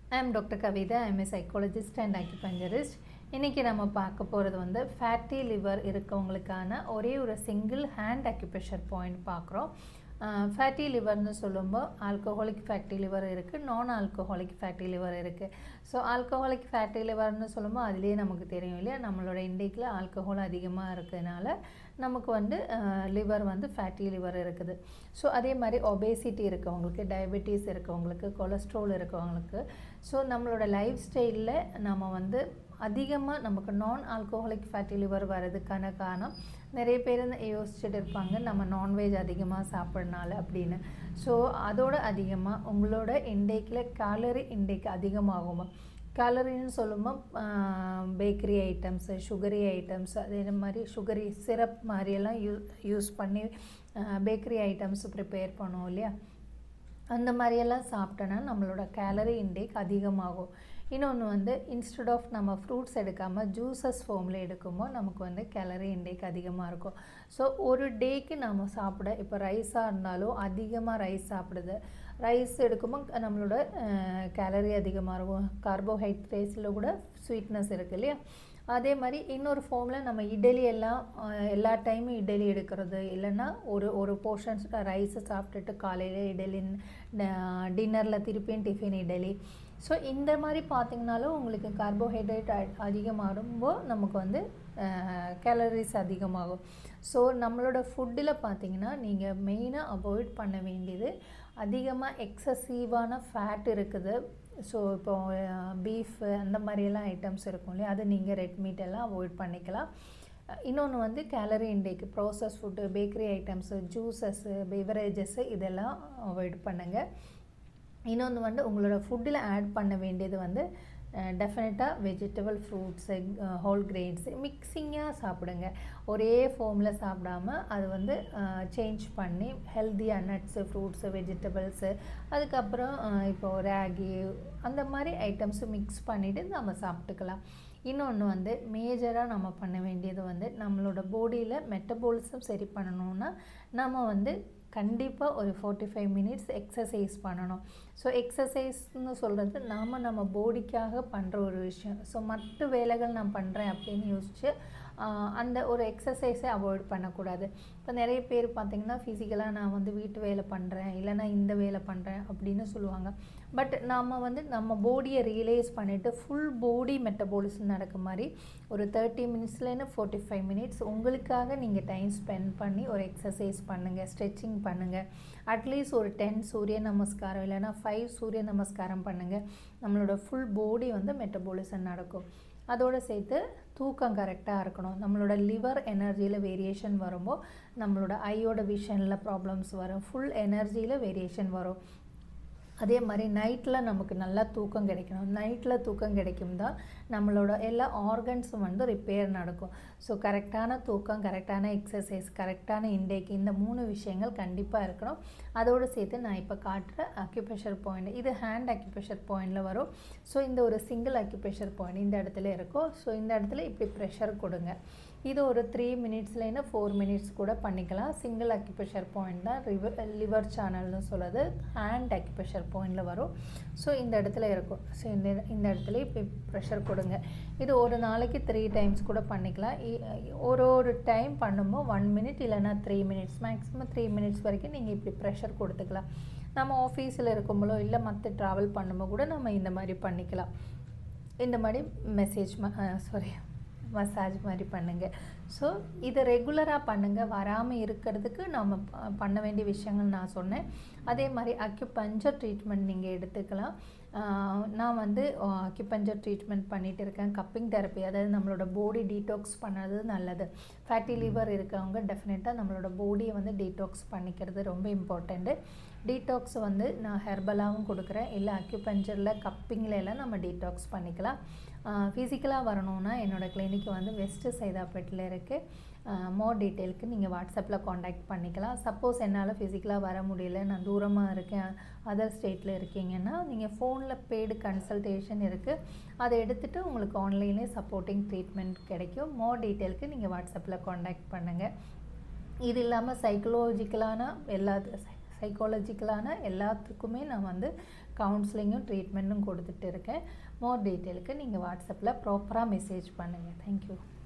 I am doctor Kavitha I'm a psychologist and acupuncturist இன்றைக்கி நம்ம பார்க்க போகிறது வந்து ஃபேட்டி லிவர் இருக்கவங்களுக்கான ஒரே ஒரு சிங்கிள் ஹேண்ட் அக்யூப்ரெஷர் பாயிண்ட் பார்க்குறோம் ஃபேட்டி லிவர்னு சொல்லும்போது ஆல்கஹாலிக் ஃபேட்டி லிவர் இருக்குது நான் ஆல்கஹாலிக் ஃபேட்டி லிவர் இருக்குது ஸோ ஆல்கஹாலிக் ஃபேட்டி லிவர்னு சொல்லும்போது அதுலேயே நமக்கு தெரியும் இல்லையா நம்மளோட இண்டேக்கில் ஆல்கஹால் அதிகமாக இருக்கிறதுனால நமக்கு வந்து லிவர் வந்து ஃபேட்டி லிவர் இருக்குது ஸோ அதே மாதிரி ஒபேசிட்டி இருக்கவங்களுக்கு டயபெட்டிஸ் இருக்கவங்களுக்கு கொலஸ்ட்ரால் இருக்கவங்களுக்கு ஸோ நம்மளோட லைஃப் ஸ்டைலில் நம்ம வந்து அதிகமாக நமக்கு நான் ஆல்கோஹாலிக் ஃபேட்டி லிவர் வர்றதுக்கான காரணம் நிறைய பேர் யோசிச்சுட்டு இருப்பாங்க நம்ம நான்வெஜ் அதிகமாக சாப்பிட்றனால அப்படின்னு ஸோ அதோட அதிகமாக உங்களோட இன்டேக்கில் கேலரி இன்டேக் அதிகமாகுமா கேலரின்னு சொல்லும்போது பேக்கரி ஐட்டம்ஸு சுகரி ஐட்டம்ஸ் அதே மாதிரி சுகரி சிரப் மாதிரியெல்லாம் யூ யூஸ் பண்ணி பேக்கரி ஐட்டம்ஸ் ப்ரிப்பேர் பண்ணுவோம் இல்லையா அந்த மாதிரியெல்லாம் சாப்பிட்டோன்னா நம்மளோட கேலரி இன்டேக் அதிகமாகும் இன்னொன்று வந்து இன்ஸ்டெட் ஆஃப் நம்ம ஃப்ரூட்ஸ் எடுக்காமல் ஜூஸஸ் ஃபார்மில் எடுக்கும்போது நமக்கு வந்து கேலரி இன்டேக் அதிகமாக இருக்கும் ஸோ ஒரு டேக்கு நம்ம சாப்பிட இப்போ ரைஸாக இருந்தாலும் அதிகமாக ரைஸ் சாப்பிடுது ரைஸ் எடுக்கும்போது நம்மளோட கேலரி அதிகமாக இருக்கும் கார்போஹைட்ரேட்ஸில் கூட ஸ்வீட்னஸ் இருக்குது இல்லையா அதே மாதிரி இன்னொரு ஃபார்மில் நம்ம இட்லி எல்லாம் எல்லா டைமும் இட்லி எடுக்கிறது இல்லைன்னா ஒரு ஒரு போர்ஷன்ஸ் ரைஸை சாப்பிட்டுட்டு காலையில் இட்லி டின்னரில் திருப்பியும் டிஃபின் இட்லி ஸோ இந்த மாதிரி பார்த்திங்கனாலும் உங்களுக்கு கார்போஹைட்ரேட் அதிகமாகும்போது நமக்கு வந்து கேலரிஸ் அதிகமாகும் ஸோ நம்மளோட ஃபுட்டில் பார்த்திங்கன்னா நீங்கள் மெயினாக அவாய்ட் பண்ண வேண்டியது அதிகமாக எக்ஸசிவான ஃபேட் இருக்குது ஸோ இப்போ பீஃப் அந்த மாதிரியெல்லாம் ஐட்டம்ஸ் இருக்கும் இல்லையா அது நீங்கள் ரெட் மீட் எல்லாம் அவாய்ட் பண்ணிக்கலாம் இன்னொன்று வந்து calorie intake process food bakery items juices beverages இதெல்லாம் அவாய்ட் பண்ணுங்கள் இன்னொன்று வந்து உங்களோட ஃபுட்டில் ஆட் பண்ண வேண்டியது வந்து டெஃபினட்டாக வெஜிடபிள் ஃப்ரூட்ஸு ஹோல் கிரெயின்ஸு மிக்சிங்காக சாப்பிடுங்க ஒரே ஃபார்மில் சாப்பிடாம அது வந்து சேஞ்ச் பண்ணி ஹெல்த்தியாக நட்ஸு ஃப்ரூட்ஸு வெஜிடபிள்ஸு அதுக்கப்புறம் இப்போது ரேகி அந்த மாதிரி ஐட்டம்ஸு மிக்ஸ் பண்ணிவிட்டு நம்ம சாப்பிட்டுக்கலாம் இன்னொன்று வந்து மேஜராக நம்ம பண்ண வேண்டியது வந்து நம்மளோட பாடியில் மெட்டபாலிசம் சரி பண்ணணுன்னா நம்ம வந்து கண்டிப்பாக ஒரு ஃபார்ட்டி ஃபைவ் மினிட்ஸ் எக்ஸசைஸ் பண்ணணும் ஸோ எக்ஸசைஸ்னு சொல்கிறது நாம் நம்ம பாடிக்காக பண்ணுற ஒரு விஷயம் ஸோ மற்ற வேலைகள் நான் பண்ணுறேன் அப்படின்னு யோசித்து அந்த ஒரு எக்ஸசைஸை அவாய்ட் பண்ணக்கூடாது இப்போ நிறைய பேர் பார்த்திங்கன்னா ஃபிசிக்கலாக நான் வந்து வீட்டு வேலை பண்ணுறேன் இல்லைனா இந்த வேலை பண்ணுறேன் அப்படின்னு சொல்லுவாங்க பட் நாம் வந்து நம்ம பாடியை ரியலைஸ் பண்ணிவிட்டு ஃபுல் பாடி மெட்டபாலிசம் நடக்க மாதிரி ஒரு தேர்ட்டி மினிட்ஸ்லேருந்து ஃபார்ட்டி ஃபைவ் மினிட்ஸ் உங்களுக்காக நீங்கள் டைம் ஸ்பெண்ட் பண்ணி ஒரு எக்ஸசைஸ் பண்ணுங்கள் ஸ்ட்ரெச்சிங் பண்ணுங்கள் அட்லீஸ்ட் ஒரு டென் சூரிய நமஸ்காரம் இல்லைனா ஃபைவ் சூரிய நமஸ்காரம் பண்ணுங்கள் நம்மளோட ஃபுல் பாடி வந்து மெட்டபாலிசம் நடக்கும் அதோடு சேர்த்து தூக்கம் கரெக்டாக இருக்கணும் நம்மளோட லிவர் எனர்ஜியில் வேரியேஷன் வரும்போது நம்மளோட ஐயோட விஷனில் ப்ராப்ளம்ஸ் வரும் ஃபுல் எனர்ஜியில் வேரியேஷன் வரும் அதே மாதிரி நைட்டில் நமக்கு நல்லா தூக்கம் கிடைக்கணும் நைட்டில் தூக்கம் கிடைக்கும் தான் நம்மளோட எல்லா ஆர்கன்ஸும் வந்து ரிப்பேர் நடக்கும் ஸோ கரெக்டான தூக்கம் கரெக்டான எக்ஸசைஸ் கரெக்டான இன்டேக் இந்த மூணு விஷயங்கள் கண்டிப்பாக இருக்கணும் அதோடு சேர்த்து நான் இப்போ காட்டுற அக்யூப்ரெஷர் பாயிண்ட் இது ஹேண்ட் அக்யூப்ரெஷர் பாயிண்டில் வரும் ஸோ இந்த ஒரு சிங்கிள் அக்யூப்ரெஷர் பாயிண்ட் இந்த இடத்துல இருக்கும் ஸோ இந்த இடத்துல இப்படி ப்ரெஷர் கொடுங்க இது ஒரு த்ரீ மினிட்ஸ்லேருந்து ஃபோர் மினிட்ஸ் கூட பண்ணிக்கலாம் சிங்கிள் அக்யூப்ரெஷர் பாயிண்ட் தான் ரிவர் லிவர் சேனல்னு சொல்லுது ஹேண்ட் அக்யூப்ரெஷர் பாயிண்டில் வரும் ஸோ இந்த இடத்துல இருக்கும் ஸோ இந்த இந்த இடத்துல இப்போ ப்ரெஷர் கொடுங்க இது ஒரு நாளைக்கு த்ரீ டைம்ஸ் கூட பண்ணிக்கலாம் ஒரு ஒரு டைம் பண்ணும்போது ஒன் மினிட் இல்லைனா three minutes maximum three minutes வரைக்கும் நீங்கள் இப்படி ப்ரெஷர் கொடுத்துக்கலாம் நம்ம ஆஃபீஸில் இருக்கும்போதோ இல்லை மற்ற ட்ராவல் பண்ணும்போது கூட நம்ம இந்த மாதிரி பண்ணிக்கலாம் இந்த மாதிரி மெசேஜ் சாரி மசாஜ் மாதிரி பண்ணுங்கள் ஸோ இதை ரெகுலராக பண்ணுங்கள் வராமல் இருக்கிறதுக்கு நம்ம பண்ண வேண்டிய விஷயங்கள் நான் சொன்னேன் அதே மாதிரி அக்யூபஞ்சர் ட்ரீட்மெண்ட் நீங்கள் எடுத்துக்கலாம் நான் வந்து அக்யூபஞ்சர் ட்ரீட்மெண்ட் பண்ணிகிட்டு இருக்கேன் கப்பிங் தெரப்பி அதாவது நம்மளோட பாடி டீடாக்ஸ் பண்ணுறது நல்லது ஃபேட்டி லிவர் இருக்கவங்க டெஃபினட்டாக நம்மளோட பாடியை வந்து டீடாக்ஸ் பண்ணிக்கிறது ரொம்ப இம்பார்ட்டண்ட்டு டீடாக்ஸ் வந்து நான் ஹெர்பலாகவும் கொடுக்குறேன் இல்லை அக்யூபஞ்சரில் கப்பிங்கில் எல்லாம் நம்ம டீடாக்ஸ் பண்ணிக்கலாம் ஃபிசிக்கலாக வரணும்னா என்னோடய கிளினிக் வந்து வெஸ்ட்டு சைதாப்பேட்டில் இருக்குது மோர் டீட்டெயிலுக்கு நீங்கள் வாட்ஸ்அப்பில் காண்டாக்ட் பண்ணிக்கலாம் சப்போஸ் என்னால் ஃபிசிக்கலாக வர முடியல நான் தூரமாக இருக்கேன் அதர் ஸ்டேட்டில் இருக்கீங்கன்னா நீங்கள் ஃபோனில் பெய்டு கன்சல்டேஷன் இருக்குது அதை எடுத்துகிட்டு உங்களுக்கு ஆன்லைன்லேயே சப்போர்ட்டிங் ட்ரீட்மெண்ட் கிடைக்கும் மோர் டீட்டெயிலுக்கு நீங்கள் வாட்ஸ்அப்பில் காண்டாக்ட் பண்ணுங்கள் இது இல்லாமல் சைக்கலாஜிக்கலான எல்லா சைக்காலஜிக்கலான எல்லாத்துக்குமே நான் வந்து கவுன்சிலிங்கும் ட்ரீட்மெண்ட்டும் கொடுத்துட்டு இருக்கேன் மோர் டீட்டெயிலுக்கு நீங்கள் வாட்ஸ்அப்பில் ப்ராப்பராக மெசேஜ் பண்ணுங்கள் தேங்க்யூ